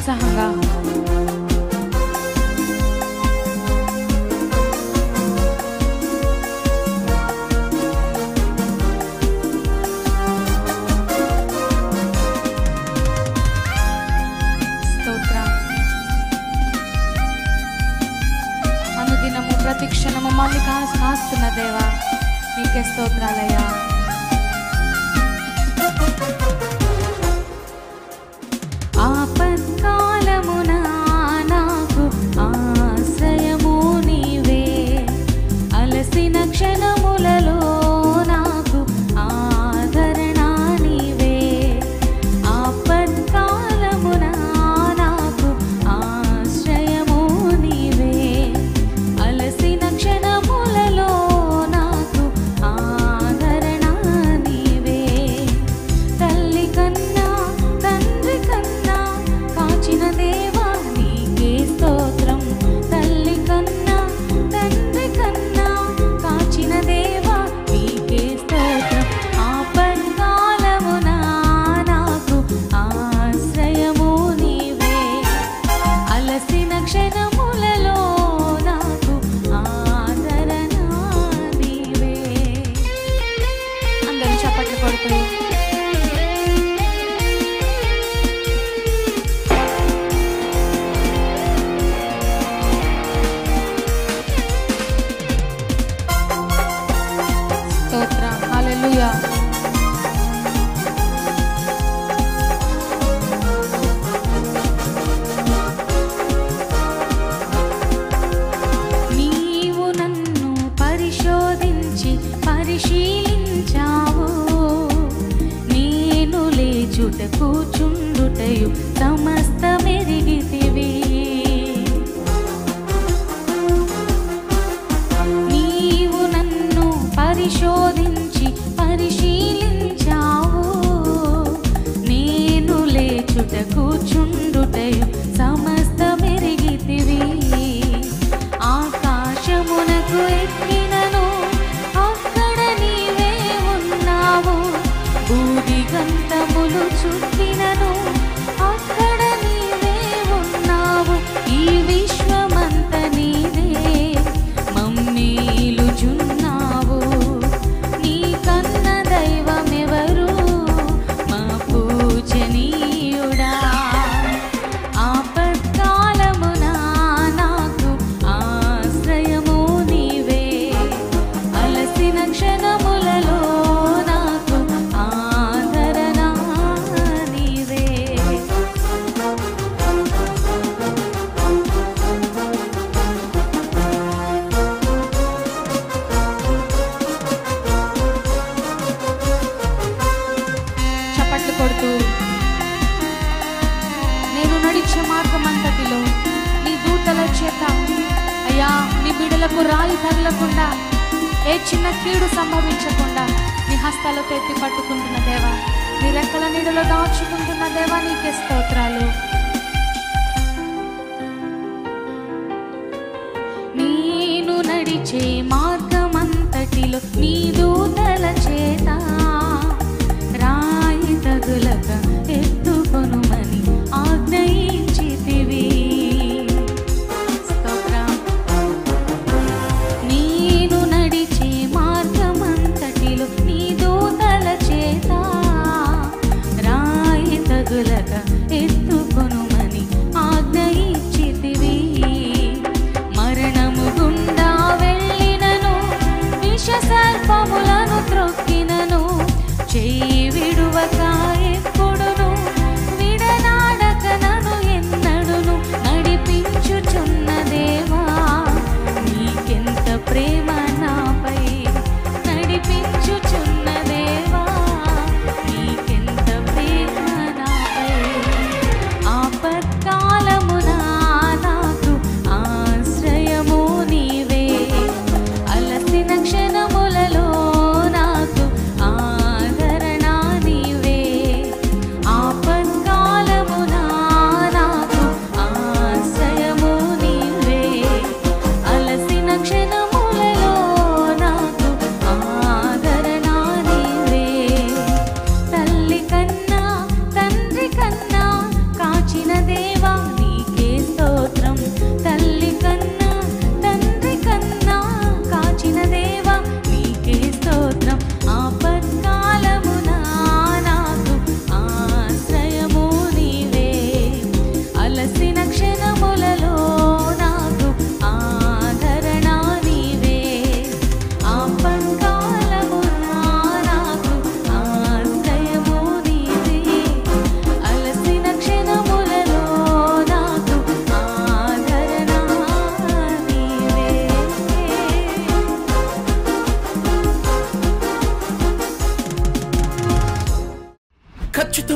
ఉత్సాహంగా స్తోత్రం అనుదినము ప్రతి క్షణము మమ్మల్ని కాస్ కాస్తున్న దేవా నీకే స్తోత్రాలయ్యా ఆపత్కాలమున నాకు ఆశ్రయము నీవే అలసిన క్షణములలో నాకు ఆదరణ నీవే ఆపత్కాలమున నాకు ఆశ్రయము నీవే అలసిన క్షణములలో నాకు ఆదరణ నీవే తల్లి కన్నా తండ్రి కన్నా కాచిన దేవా నీకే స్తోత్రం తల్లి కన్నా తండ్రి కన్నా కాచిన దేవా నీకే స్తోత్రం ఆపత్కాలమున నాకు ఆశ్రయము నీవే అలసిన క్షణములలో నాకు ఆదరణ నీవే అందరూ చప్పట్లు కొడుతూ స్తోత్ర హల్లెలూయా నీవు నన్ను పరిశోధించి పరిశీలించావు నేను లేచుట కూచుండుటయు సమస్త మెరిగితివి నీవు నన్ను పరిశోధించి పరిశీలించావు నేను లేచుట కూచుండుటయు సమస్త మెరిగితివి ఆకాశమునకు ఎక్కినను అక్కడ నీవే ఉన్నావు బూది గంతములు చుట్టినను అక్కడ నీవే ఉన్నావు ఈ విశ్వమంత నీదే మమ్మీలుచున్నావు నీ కన్న దైవమెవరు మా పూజనీయుడా ఆపత్కాలమున నాకు ఆశ్రయము నీవే అలసిన క్షణములలో నాకు ఆదరణ నీవే చప్పట్లు కొడుతూ నేను నడిచే మార్గం అంతటిలో నీ దూతల చేత అయ్యా నీ బిడలకు రాయి తగలకుండా ఏ చిన్న కీడు సంభవించకుండా నీ హస్తాలతో ఎత్తి పట్టుకుంటున్న దేవా నీ రెక్కల నీడలో దాచుకుంటున్న దేవా నీకే స్తోత్రాలు నేను నడిచే మార్గమంతటిలో నీ దూతల చేత రాయి తగులక ఎత్తుకొనుమని ఆజ్ఞయించితివి స్తోత్రం నేను నడిచే మార్గమంతటిలో నీ దూతల చేత రాయి తగులక ఎత్తుకొనుమని ఆజ్ఞ ఇచ్చితివి మరణము గుండా వెళ్ళినను విష సర్పములను త్రొక్కినను చేయి విడువక ఎప్పుడును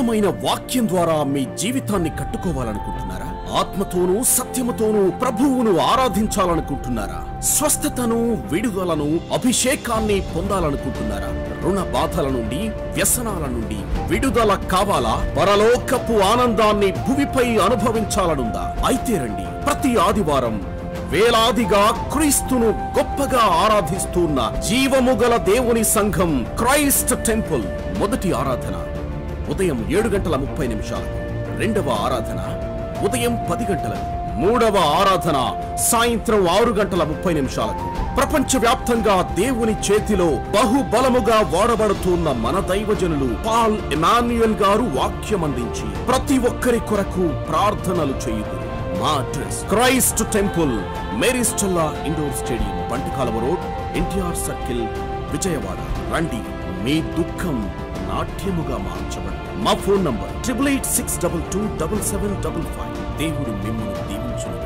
సత్యమైన వాక్యం ద్వారా మీ జీవితాన్ని కట్టుకోవాలనుకుంటున్నారా ఆత్మతోనూ సత్యముతోనూ ప్రభువును ఆరాధించాలనుకుంటున్నారా స్వస్థతను విడుదలను అభిషేకాన్ని పొందాలనుకుంటున్నారా రుణ బాధల నుండి వ్యసనాల నుండి విడుదల కావాలా పరలోకపు ఆనందాన్ని భువిపై అనుభవించాలనుందా అయితే రండి ప్రతి ఆదివారం వేలాదిగా క్రీస్తును గొప్పగా ఆరాధిస్తున్న జీవము గల దేవుని సంఘం క్రైస్ట్ టెంపుల్ మొదటి ఆరాధన ఉదయం ఏడు గంటల ముప్పై నిమిషాలకు రెండవ ఆరాధన ఉదయం పది గంటలకు మూడవ ఆరాధన సాయంత్రం ఆరు గంటల ముప్పై నిమిషాలకు ప్రపంచవ్యాప్తంగా దేవుని చేతిలో బహుబలముగా వాడబడుతున్న మన దైవజనులు పాల్ ఎమాన్యుయల్ గారు వాక్యం అందించి ప్రతి ఒక్కరి కొరకు ప్రార్థనలు చేయుదురు మా address Christ temple Mary Stella indoor stadium Bantakalava road NTR circle Vijayawada రండి మీ దుఃఖం నాట్యముగా మార్చబడి మా phone number triple eight six double two double seven double five దేవుడు మిమ్మల్ని దీవించును